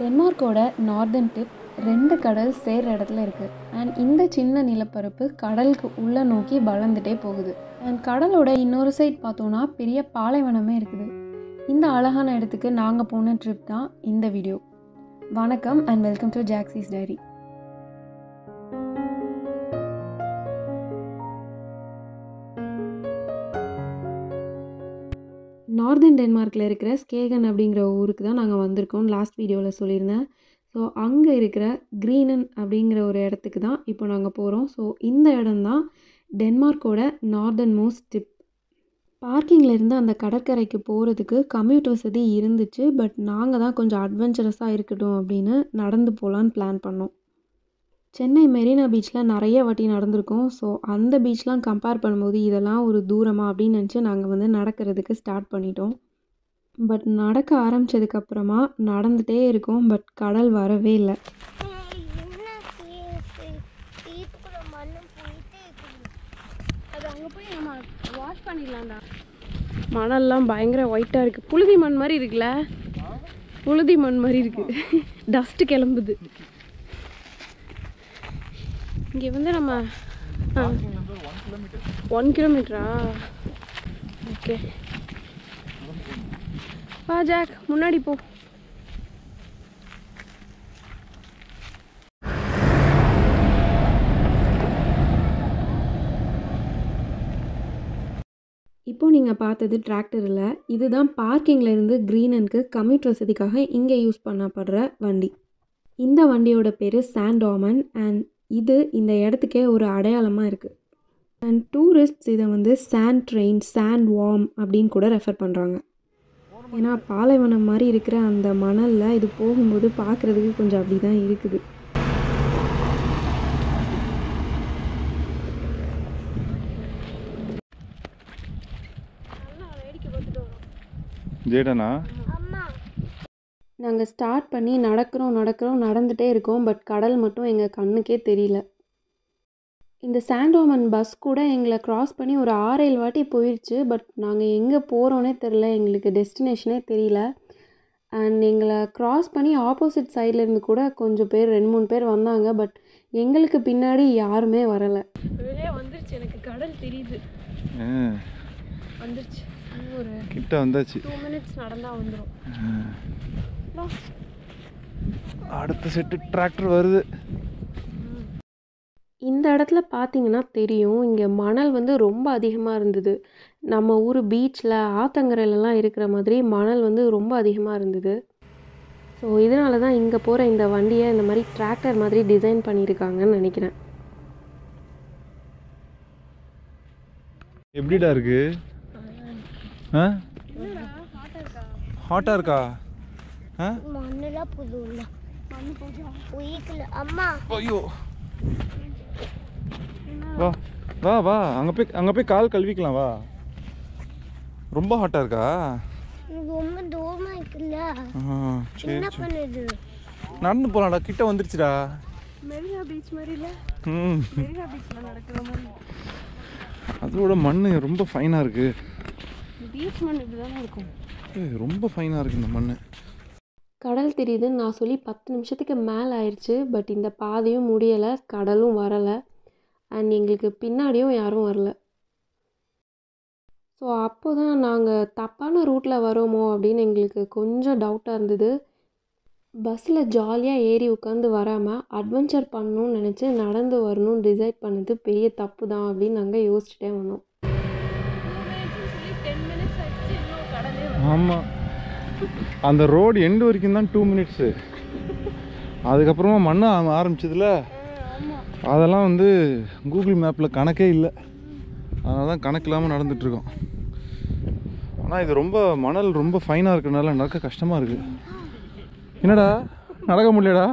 டென்மார்க்கோட northern tip ரெண்டு கடல் சேர்ற இடத்துல இருக்குது அண்ட் இந்த சின்ன நிலப்பரப்பு கடலுக்கு உள்ளே நோக்கி வளர்ந்துட்டே போகுது அண்ட் கடலோட இன்னொரு சைட் பார்த்தோன்னா பெரிய பாலைவனமே இருக்குது இந்த அழகான இடத்துக்கு நாங்கள் போன ட்ரிப் தான் இந்த வீடியோ வணக்கம் and welcome to Jaxis diary northern டென்மார்க்கில் இருக்கிற ஸ்கேகன் அப்படிங்கிற ஊருக்கு தான் நாங்கள் வந்திருக்கோம் லாஸ்ட் வீடியோவில் சொல்லியிருந்தேன் ஸோ அங்கே இருக்கிற க்ரீனன் அப்படிங்கிற ஒரு இடத்துக்கு தான் இப்போ நாங்கள் போகிறோம் ஸோ இந்த இடம் தான் டென்மார்க்கோட நார்தர்ன் மோஸ்ட் டிப் பார்க்கிங்கில் இருந்து அந்த கடற்கரைக்கு போகிறதுக்கு கம்யூட் வசதி இருந்துச்சு பட் நாங்கள் தான் கொஞ்சம் அட்வென்ச்சரஸாக இருக்கட்டும் அப்படின்னு நடந்து போகலான்னு பிளான் பண்ணோம் சென்னை மெரினா பீச்சில் நிறைய வாட்டி நடந்திருக்கோம் ஸோ அந்த பீச்லாம் கம்பேர் பண்ணும்போது இதெல்லாம் ஒரு தூரமாக அப்படின்னு நினச்சி நாங்கள் வந்து நடக்கிறதுக்கு ஸ்டார்ட் பண்ணிட்டோம் பட் நடக்க ஆரம்பித்ததுக்கப்புறமா நடந்துகிட்டே இருக்கோம் பட் கடல் வரவே இல்லை தீப்புக்குள்ள மண்ணு போயிட்டே இருக்குது அது அங்கே போய் நம்ம வாஷ் பண்ணிடலாம்டா மணல்லாம் பயங்கர ஒயிட்டாக இருக்குது புழுதி மண் மாதிரி இருக்குல்ல புழுதி மண் மாதிரி இருக்குது டஸ்ட்டு கிளம்புது இங்கே வந்து நம்ம ஒன் கிலோமீட்டரா ஓகே வா ஜாக் முன்னாடி போ இப்போ நீங்கள் பார்த்தது டிராக்டர் இல்லை இதுதான் பார்க்கிங்கில் இருந்து க்ரீனனுக்கு கம்யூட் வசதிக்காக இங்கே யூஸ் பண்ணப்படுற வண்டி இந்த வண்டியோட பேர் சாண்டாமன் அண்ட் இது இந்த இடத்துக்கே ஒரு அடையாளமாக இருக்குது அண்ட் டூரிஸ்ட்ஸ் இதை வந்து சாண்ட் ட்ரெயின் சாண்ட் வார்ம் அப்படின்னு கூட ரெஃபர் பண்ணுறாங்க ஏன்னா பாலைவனம் மாதிரி இருக்கிற அந்த மணலில் இது போகும்போது பார்க்குறதுக்கு கொஞ்சம் அப்படி தான் இருக்குது ஜேடனா அம்மா நாங்கள் ஸ்டார்ட் பண்ணி நடக்கிறோம் நடக்கிறோம் நடந்துகிட்டே இருக்கோம் பட் கடல் மட்டும் எங்கள் கண்ணுக்கே தெரியல இந்த சாண்டோமன் பஸ் கூட எங்களை க்ராஸ் பண்ணி ஒரு ஆறேழு வாட்டி போயிடுச்சு பட் நாங்கள் எங்கே போகிறோன்னே தெரில எங்களுக்கு டெஸ்டினேஷனே தெரியல அண்ட் எங்களை க்ராஸ் பண்ணி ஆப்போசிட் சைட்லேருந்து கூட கொஞ்சம் பேர் ரெண்டு மூணு பேர் வந்தாங்க பட் எங்களுக்கு பின்னாடி யாருமே வரலை வந்துருச்சு எனக்கு கடல் தெரியுது வந்துருச்சு ஒரு கிட்ட வந்தாச்சு டூ மினிட்ஸ் நடந்தால் வந்துடும் அடுத்த செட்டு டிராக்டர் வருது இந்த இடத்துல பார்த்தீங்கன்னா தெரியும் இங்கே மணல் வந்து ரொம்ப அதிகமாக இருந்தது நம்ம ஊர் பீச்சில் ஆத்தங்கரையிலலாம் இருக்கிற மாதிரி மணல் வந்து ரொம்ப அதிகமாக இருந்தது ஸோ இதனால தான் இங்கே போகிற இந்த வண்டியை இந்த மாதிரி டிராக்டர் மாதிரி டிசைன் பண்ணியிருக்காங்கன்னு நினைக்கிறேன் எப்படிடா இருக்கு ஆ ஹாட்டாக இருக்கா ஆ மண்ணுலாம் புதுல மண்ணு போச்சு உயிக்கல அம்மா ஐயோ வா வா வா அங்கே போய் அங்கே போய் கால் கழுவிக்கலாம் வா ரொம்ப ஹாட்டாக இருக்கா எனக்கு ரொம்ப தூரமா இருக்குல்ல ஆ, சரி என்ன சரி பண்ணுது நடந்து போகலாம்டா கிட்ட வந்துருச்சுடா மெரினா பீச் மாதிரி இல்லை ம் மெரினா பீச்சில் நடக்கிற மாதிரி அதோட மண் ரொம்ப ஃபைனாக இருக்கு பீச் மண் இப்படி தானே இருக்கும் ஏய், ரொம்ப ஃபைனாக இருக்கு இந்த மண் கடல் தெரியுதுன்னு நான் சொல்லி பத்து நிமிஷத்துக்கு மேலே ஆயிடுச்சு பட் இந்த பாதையும் முடியலை கடலும் வரலை அண்ட் எங்களுக்கு பின்னாடியும் யாரும் வரல ஸோ அப்போ தான் நாங்கள் தப்பான ரூட்டில் வரோமோ அப்படின்னு எங்களுக்கு கொஞ்சம் டவுட்டாக இருந்தது பஸ்ஸில் ஜாலியாக ஏறி உட்காந்து வராமல் அட்வென்ச்சர் பண்ணணும்னு நினச்சி நடந்து வரணும்னு டிசைட் பண்ணது பெரிய தப்பு தான் அப்படின்னு நாங்கள் யோசிச்சுட்டே வந்தோம் ஆமாம் அந்த ரோடு எண்டு வரைக்கும் தான் டூ மினிட்ஸு அதுக்கப்புறமா மண்ணு ஆ- ஆரம்பிச்சதுல அதெல்லாம் வந்து கூகுள் மேப்பில் கணக்கே இல்லை அதனால தான் கணக்கு இல்லாமல் நடந்துட்டுருக்கோம் ஆனால் இது ரொம்ப மணல் ரொம்ப ஃபைனாக இருக்கிறனால நடக்க கஷ்டமாக இருக்குது என்னடா நடக்க முடியலடா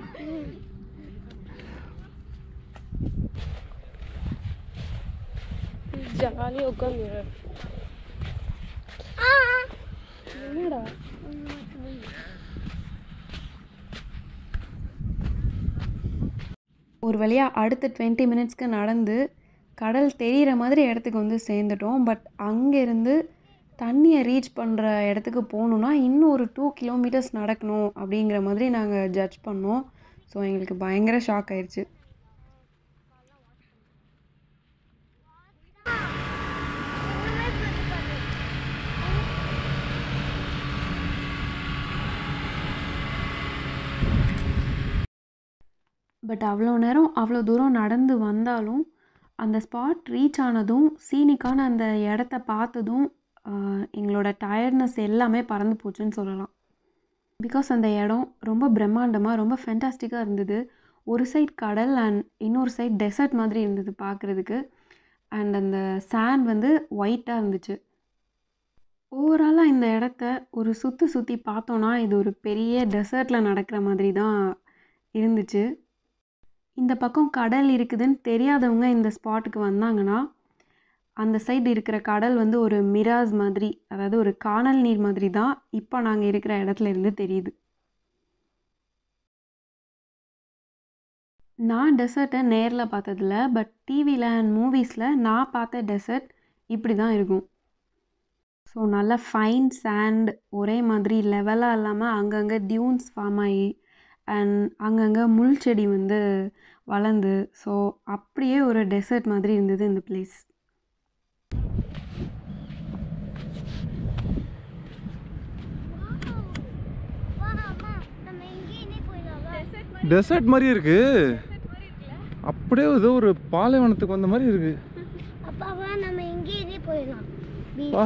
ஜாலியாக உட்காந்து என்னடா ஒரு வழியாக அடுத்த டுவெண்ட்டி மினிட்ஸ்க்கு நடந்து கடல் தெரிகிற மாதிரி இடத்துக்கு வந்து சேர்ந்துட்டோம் பட் அங்கேருந்து தண்ணியை ரீச் பண்ணுற இடத்துக்கு போகணுன்னா இன்னும் ஒரு டூ கிலோமீட்டர்ஸ் நடக்கணும் அப்படிங்கிற மாதிரி நாங்கள் ஜட்ஜ் பண்ணோம் ஸோ எங்களுக்கு பயங்கர ஷாக் ஆயிடுச்சு பட் அவ்வளோ நேரம் அவ்வளோ தூரம் நடந்து வந்தாலும் அந்த ஸ்பாட் ரீச் ஆனதும் சீனிக்கான அந்த இடத்த பார்த்ததும் ஆஹ், எங்களோட டயர்ட்னஸ் எல்லாமே பறந்து போச்சுன்னு சொல்லலாம் பிகாஸ் அந்த இடம் ரொம்ப பிரம்மாண்டமாக ரொம்ப ஃபென்டாஸ்டிக்காக இருந்தது ஒரு சைட் கடல் அண்ட் இன்னொரு சைட் டெசர்ட் மாதிரி இருந்தது பார்க்குறதுக்கு அண்ட் அந்த சாண்ட் வந்து ஒயிட்டாக இருந்துச்சு ஓவராலாக இந்த இடத்த ஒரு சுற்றி சுற்றி பார்த்தோன்னா இது ஒரு பெரிய டெசர்ட்டில் நடக்கிற மாதிரி தான் இருந்துச்சு இந்த பக்கம் கடல் இருக்குதுன்னு தெரியாதவங்க இந்த ஸ்பாட்டுக்கு வந்தாங்கன்னா அந்த சைடு இருக்கிற கடல் வந்து ஒரு மிராஸ் மாதிரி அதாவது ஒரு காணல் நீர் மாதிரி தான் இப்போ நாங்கள் இருக்கிற இடத்துல இருந்து தெரியுது நான் டெசர்ட்டை நேரில் பார்த்ததில்ல பட் டிவியில் அண்ட் மூவிஸில் நான் பார்த்த டெசர்ட் இப்படி தான் இருக்கும் ஸோ நல்ல ஃபைன் சாண்ட் ஒரே மாதிரி லெவலாக இல்லாமல் அங்கங்கே டியூன்ஸ் ஃபார்ம் ஆகி அண்ட் அங்கங்கே முள் செடி வந்து வளர்ந்து ஸோ அப்படியே ஒரு டெசர்ட் மாதிரி இருந்தது இந்த பிளேஸ் வா அம்மா நம்ம இங்கேயே போயிடலாம் டெசர்ட் மாதிரி இருக்கு அப்படியே ஏதோ ஒரு பாலைவனத்துக்கு வந்த மாதிரி இருக்கு அப்பா வா நம்ம இங்கேயே போயிடலாம் வா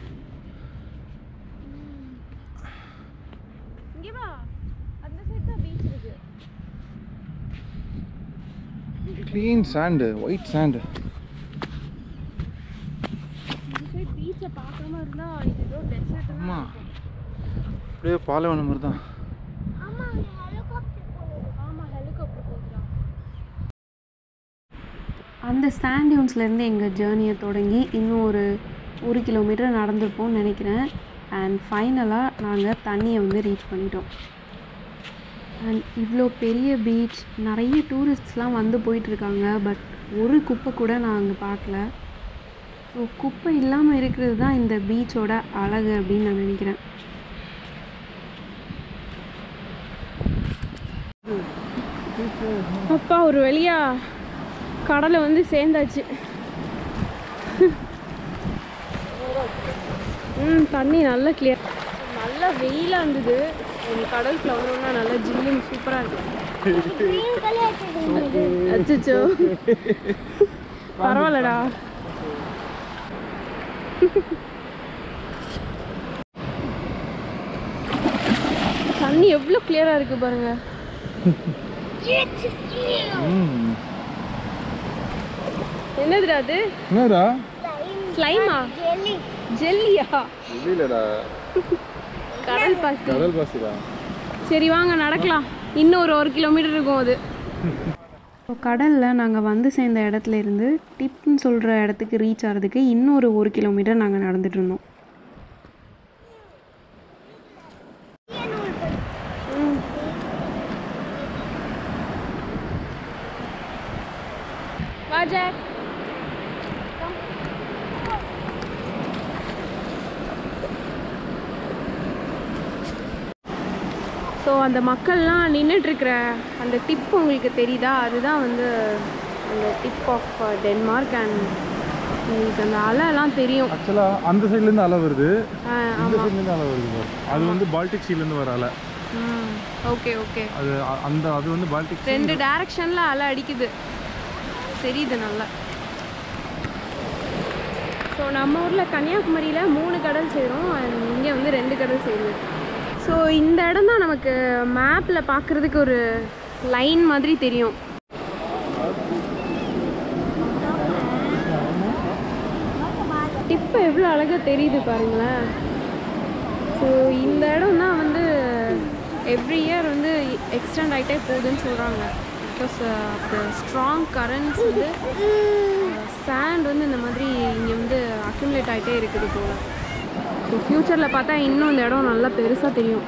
இங்கே வா அந்த சைடு தான் பீச் இருக்கு க்ளீன் சாண்டு ஒயிட் சாண்டு இந்த சைடு பீச்சை பார்க்காம இருந்தால் இது ஏதோ டெசர்ட் ஆமா அப்படியே பாலைவனம் மாதிரி தான் அம்மா அங்க ஹெலிகாப்டர் போகுது ஆமாம் ஹெலிகாப்டர் போகுதுடா அந்த சாண்ட் டியூன்ஸ்லேருந்து எங்கள் ஜேர்னியை தொடங்கி இன்னும் ஒரு ஒரு கிலோமீட்டர் நடந்திருப்போம்னு நினைக்கிறேன் அண்ட் ஃபைனலாக நாங்கள் தண்ணியை வந்து ரீச் பண்ணிட்டோம் அண்ட் இவ்வளோ பெரிய பீச் நிறைய டூரிஸ்ட்ஸ்லாம் வந்து போயிட்டுருக்காங்க பட் ஒரு குப்பை கூட நான் அங்கே பார்க்கல ஸோ குப்பை இல்லாமல் இருக்கிறது தான் இந்த பீச்சோட அழகு அப்படின்னு நான் நினைக்கிறேன் அப்பா ஒரு வழியா கடலை வந்து சேர்ந்தாச்சு ம் தண்ணி நல்லா கிளியர் நல்லா வெயிலாக இருந்தது இந்த கடலுக்குள்ள வந்தோம்னா நல்லா ஜில்லுன்னு சூப்பராக இருக்கும் கிரீன் கலர் தெரியுது அச்சோ பரவாயில்லடா தண்ணி எவ்வளோ கிளியராக இருக்குது பாருங்க ம் என்னதுடா அது என்னடா ஸ்லைமா ஜெல்லி ஜெல்லியா இல்லைடா கடல் பாசி கடல் பாசிடா சரி வாங்க நடக்கலாம் இன்னும் ஒரு ஒரு கிலோமீட்டர் இருக்கும் அது கடலில் நாங்கள் வந்து சேர்ந்த இடத்துல இருந்து டிப்னு சொல்கிற இடத்துக்கு ரீச் ஆகிறதுக்கு இன்னொரு ஒரு கிலோமீட்டர் நாங்கள் நடந்துட்டு இருந்தோம் வாஜா ஸோ அந்த மக்கள்லாம் நின்றுட்டுருக்கிற அந்த டிப் உங்களுக்கு தெரியுதா அதுதான் வந்து அந்த டிப் ஆஃப் டென்மார்க் அண்ட் உங்களுக்கு அந்த அலைலாம் தெரியும் ஆக்சுவலாக அந்த சைட்லேருந்து அலை வருது ஆஹ் இந்த சைட்லேருந்து அலை வருது பாரு. அது வந்து பால்டிக் சீலேருந்து வர அலை ஓகே ஓகே அது அ- அந்த அது வந்து பால்டிக் sea. ரெண்டு டைரக்ஷனில் அலை அடிக்குது தெரியுது நல்லா ஸோ நம்ம ஊரில் கன்னியாகுமரியில் மூணு கடல் சேரும் and இங்கே வந்து ரெண்டு கடல் சேருது ஸோ இந்த இடம் தான் நமக்கு மேப்பில் பார்க்குறதுக்கு ஒரு லைன் மாதிரி தெரியும் டிப்பு எவ்வளோ அழகாக தெரியுது பாருங்களேன் ஸோ இந்த இடம் தான் வந்து எவ்ரி இயர் வந்து எக்ஸ்டெண்ட் ஆகிட்டே போகுதுன்னு சொல்கிறாங்க பிகாஸ் த ஸ்ட்ராங் கரண்ட்ஸ் வந்து சாண்ட் வந்து இந்த மாதிரி இங்கே வந்து அக்யூமுலேட் ஆகிட்டே இருக்குது போல் ஸோ ஃப்யூச்சரில் பார்த்தா இன்னும் இந்த இடம் நல்லா பெருசாக தெரியும்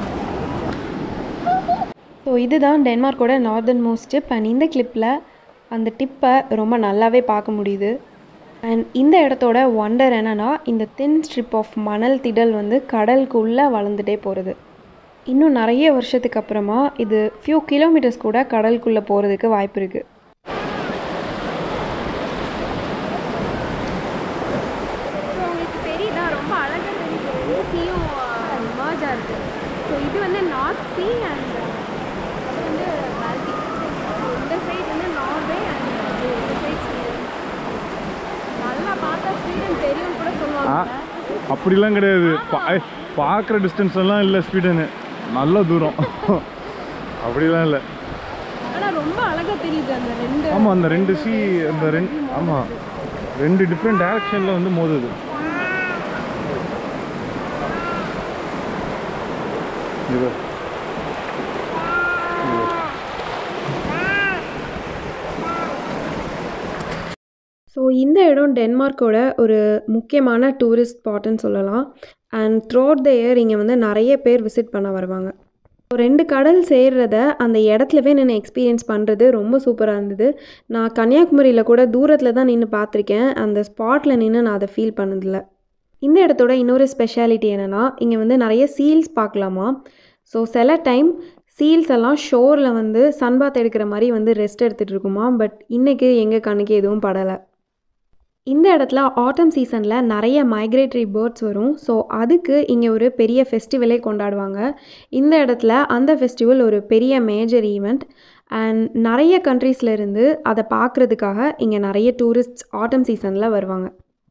ஸோ இதுதான் டென்மார்க்கோட நார்தன் மோஸ்ட் டிப் அண்ட் இந்த கிளிப்பில் அந்த டிப்பை ரொம்ப நல்லாவே பார்க்க முடியுது அண்ட் இந்த இடத்தோட ஒண்டர் என்னன்னா இந்த தின் ஸ்ட்ரிப் ஆஃப் மணல் திடல் வந்து கடலுக்குள்ளே வளர்ந்துட்டே போகிறது இன்னும் நிறைய வருஷத்துக்கு அப்புறமா இது ஃபியூ கிலோமீட்டர்ஸ் கூட கடலுக்குள்ளே போகிறதுக்கு வாய்ப்பு இருக்குது ஸோ உங்களுக்கு தெரியுதா ரொம்ப அழகாக தெரியுது ரெண்டு சீயும் மர்ஜ் ஆகுது ஸோ இது வந்து நார்த் சி அண்ட் அது வந்து பால்டிக் ஸோ இந்த சைடு வந்து நார்வே அண்ட் இந்த சைடு ஸ்வீடன் நல்லா பார்த்தா ஸ்வீடன் தெரியும் கூட சொல்லுவாங்க அப்படிலாம் கிடையாது பார்க்குற டிஸ்டன்ஸ் எல்லாம் இல்லை ஸ்வீடனு நல்ல தூரம் அப்படிலாம் இல்லை ஆனால் ரொம்ப அழகாக தெரியுது அந்த ரெண்டு ஆமாம் அந்த ரெண்டு சி அந்த ரெண்டு ஆமாம் ரெண்டு டிஃப்ரெண்ட் டைரக்ஷனில் வந்து மோதுது இது ஸோ இந்த இடம் டென்மார்க்கோட ஒரு முக்கியமான டூரிஸ்ட் ஸ்பாட்டுன்னு சொல்லலாம் அண்ட் த்ரோட் த இயர் இங்கே வந்து நிறைய பேர் விசிட் பண்ண வருவாங்க ஸோ ரெண்டு கடல் சேர்றத அந்த இடத்துலவே நின்று எக்ஸ்பீரியன்ஸ் பண்ணுறது ரொம்ப சூப்பராக இருந்தது நான் கன்னியாகுமரியில் கூட தூரத்தில் தான் நின்று பார்த்துருக்கேன் அந்த ஸ்பாட்டில் நின்று நான் அதை ஃபீல் பண்ணதில்ல இந்த இடத்தோட இன்னொரு ஸ்பெஷாலிட்டி என்னென்னா இங்கே வந்து நிறைய சீல்ஸ் பார்க்கலாமா ஸோ சில டைம் சீல்ஸ் எல்லாம் ஷோரில் வந்து சன்பாத் எடுக்கிற மாதிரி வந்து ரெஸ்ட் எடுத்துகிட்டு இருக்குமா பட் இன்றைக்கி எங்கள் கண்ணுக்கு எதுவும் படலை இந்த இடத்துல ஆட்டம் சீசனில் நிறைய மைக்ரேட்டரி பேர்ட்ஸ் வரும் ஸோ அதுக்கு இங்கே ஒரு பெரிய ஃபெஸ்டிவலே கொண்டாடுவாங்க இந்த இடத்துல அந்த ஃபெஸ்டிவல் ஒரு பெரிய மேஜர் ஈவெண்ட் அண்ட் நிறைய கண்ட்ரீஸ்ல இருந்து அதை பார்க்குறதுக்காக இங்கே நிறைய டூரிஸ்ட்ஸ் ஆட்டம் சீசனில் வருவாங்க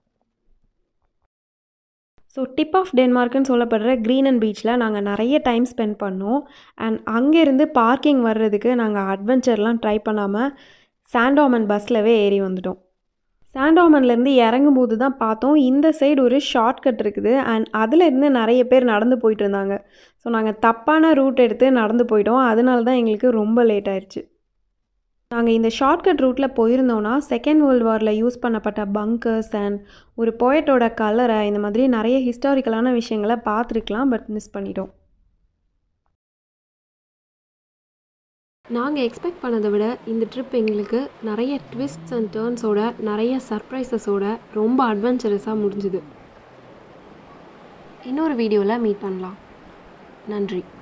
ஸோ டிப் ஆஃப் டென்மார்க்குன்னு சொல்லப்படுற க்ரீன் அண்ட் பீச்சில் நாங்கள் நிறைய டைம் ஸ்பெண்ட் பண்ணோம் அண்ட் அங்கேருந்து பார்க்கிங் வர்றதுக்கு நாங்கள் அட்வென்ச்சர்லாம் ட்ரை பண்ணாமல் சாண்டோமன் பஸ்லவே ஏறி வந்துட்டோம் சாண்டோமன்லேருந்து இறங்கும்போது தான் பார்த்தோம் இந்த சைடு ஒரு ஷார்ட்கட் இருக்குது அண்ட் அதுலேருந்து நிறைய பேர் நடந்து போயிட்டு இருந்தாங்க ஸோ நாங்கள் தப்பான ரூட் எடுத்து நடந்து போயிட்டோம் அதனால தான் எங்களுக்கு ரொம்ப லேட் ஆயிடுச்சு நாங்கள் இந்த ஷார்ட்கட் ரூட்டில் போயிருந்தோன்னா செகண்ட் வேர்ல்டு வாரில் யூஸ் பண்ணப்பட்ட பங்கர்ஸ் அண்ட் ஒரு போயட்டோட கலரை இந்த மாதிரி நிறைய ஹிஸ்டாரிக்கலான விஷயங்களை பார்த்துருக்கலாம் பட் மிஸ் பண்ணிட்டோம் நாங்கள் எக்ஸ்பெக்ட் பண்ணதை விட இந்த ட்ரிப் எங்களுக்கு நிறைய ட்விஸ்ட்ஸ் அண்ட் டேர்ன்ஸோட நிறைய சர்ப்ரைசஸோட ரொம்ப அட்வென்ச்சரஸாக முடிஞ்சுது இன்னொரு வீடியோவில் மீட் பண்ணலாம் நன்றி